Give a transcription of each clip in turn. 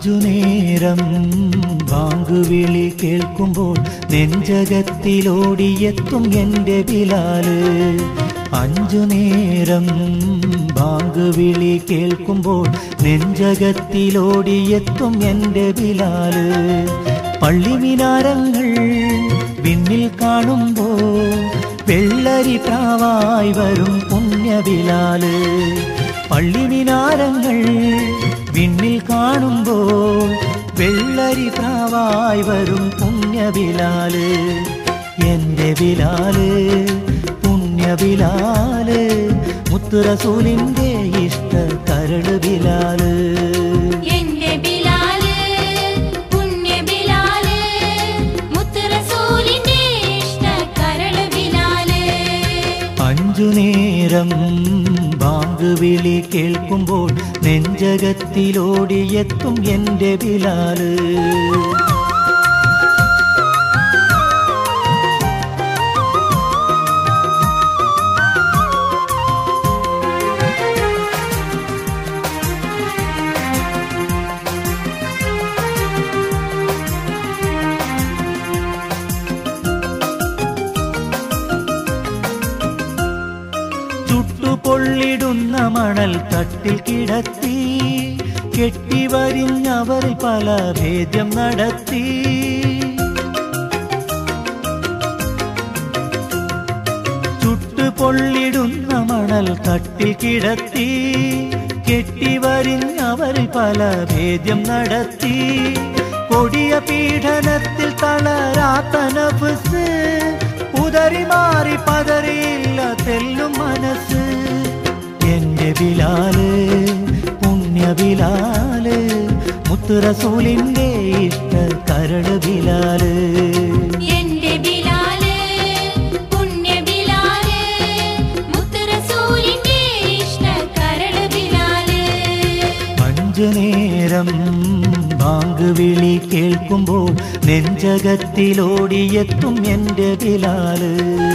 അഞ്ചു നേരം ബാങ്കുവിളി കേൾക്കുമ്പോൾ നെഞ്ചകത്തിലോടിയെത്തും എൻ്റെ ബിലാല് അഞ്ചു നേരം ബാങ്കുവിളി കേൾക്കുമ്പോൾ നെഞ്ചകത്തിലോടിയെത്തും എൻ്റെ ബിലാല് പള്ളിമിനാരങ്ങൾ വിണ്ണിൽ കാണുമ്പോൾ വെള്ളരി പ്രാവായി വരും പുണ്യബിലാല് പള്ളിമിനാരങ്ങൾ വിണ്ണിൽ കാണുമ്പോൾ വെള്ളരി പ്രാവായി വരും പുണ്യബിലാല് എൻ്റെ ബിലാല് പുണ്യബിലാല് മുത്തുറസൂലിൻ്റെ ഇഷ്ട കരട് ബിലാല് എന്റെ ബിലാല് പുണ്യ ബിലാല് മുത്ത് റസൂലിന്റെ ഇഷ്ട കരള് ബിലാല് അഞ്ചു നേരം ബാങ്ക് വിളി കേൾക്കുമ്പോൾ നെഞ്ചകത്തിലോടിയെത്തും എൻ്റെ ബിലാല് ചുട്ടുപൊള്ളിടുന്ന മണൽ തട്ടിൽ കിടത്തി കെട്ടിവരിഞ്ഞവർ പല ഭേദ്യം നടത്തി ചുട്ടുപൊള്ളിടുന്ന മണൽ തട്ടിൽ കിടത്തി കെട്ടിവരിഞ്ഞവർ പല ഭേദ്യം നടത്തി കൊടിയ പീഡനത്തിൽ തളരാത്ത നഫ്സ് ഉദറി മാറി പതറിയില്ല തെല്ലും മനസ്സ് എന്റെ ബിലാല് പുണ്യ ബിലാല് മുത്തുറസൂലിന്റെ ഇഷ്ട കരട് ബിലാല് എന്റെ ബിലാല് പുണ്യ ബിലാല് മുത്ത് റസൂലിന്റെ ഇഷ്ട കരള് ബിലാല് അഞ്ചു നേരം ബാങ്ക് വിളി കേൾക്കുമ്പോൾ നെഞ്ചകത്തിലോടിയെത്തും എൻ്റെ ബിലാല്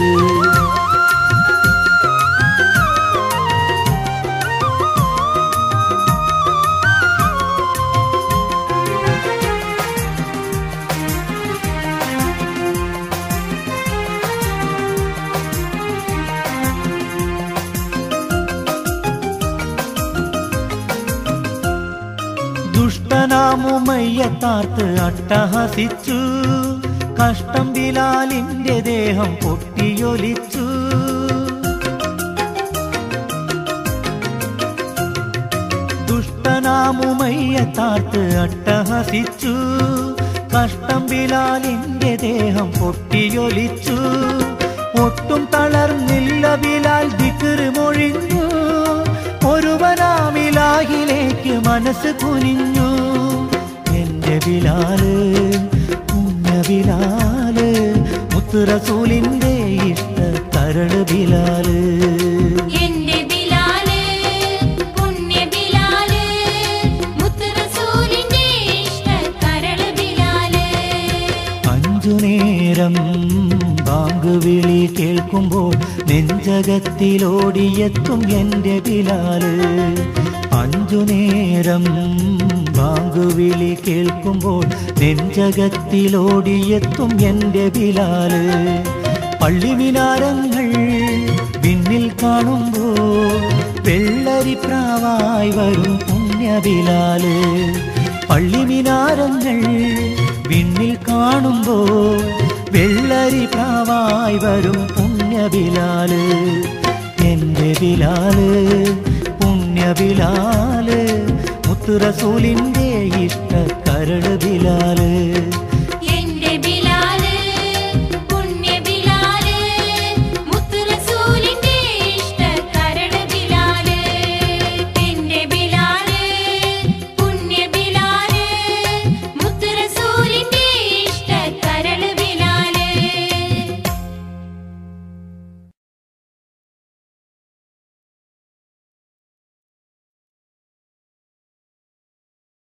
ദുഷ്ടനാമുമയ്യത്താർത്ത് അട്ടഹസിച്ചു കഷ്ടം ബിലാലിന്റെ ദേഹം പൊട്ടിയൊലിച്ചു ദുഷ്ടനാമുമയ്യത്താർത്ത് അട്ടഹസിച്ചു കഷ്ടം ബിലാലിന്റെ ദേഹം പൊട്ടിയൊലിച്ചു ഒട്ടും തളർന്നില്ല ബിലാൽ ദിക്കറ് മൊഴിഞ്ഞു ഒരുവനാമിലാഹിലേക്ക് മനസ്സ് കുനിഞ്ഞു എന്റെ ബിലാല് പുണ്യ ബിലാല് മുത്തുറസൂലിന്റെ ഇഷ്ട കരട് ബിലാല് എന്റെ ബിലാല് പുണ്യ ബിലാല് മുത്ത് റസൂലിന്റെ ഇഷ്ട കരള് ബിലാല് അഞ്ചു നേരം ബാങ്ക് വിളി കേൾക്കുമ്പോൾ നെഞ്ചകത്തിലോടിയെത്തും എൻ്റെ ബിലാല് അഞ്ചു നേരം ബാങ്ക് വിളി കേൾക്കുമ്പോൾ നെഞ്ചകത്തിലോടിയെത്തും എൻ്റെ ബിലാല് പള്ളിമിനാരങ്ങൾ വിണ്ണിൽ കാണുമ്പോൾ വെള്ളരി പ്രാവായി വരും പുണ്യബിലാല് പള്ളിമിനാരങ്ങൾ വിണ്ണിൽ കാണുമ്പോൾ വെള്ളരി പ്രാവായി വരും പുണ്യബിലാല് എൻ്റെ ബിലാല് പുണ്യബിലാല് മുത്തുറസൂലിൻ്റെ ഇഷ്ട കരട് ബിലാല്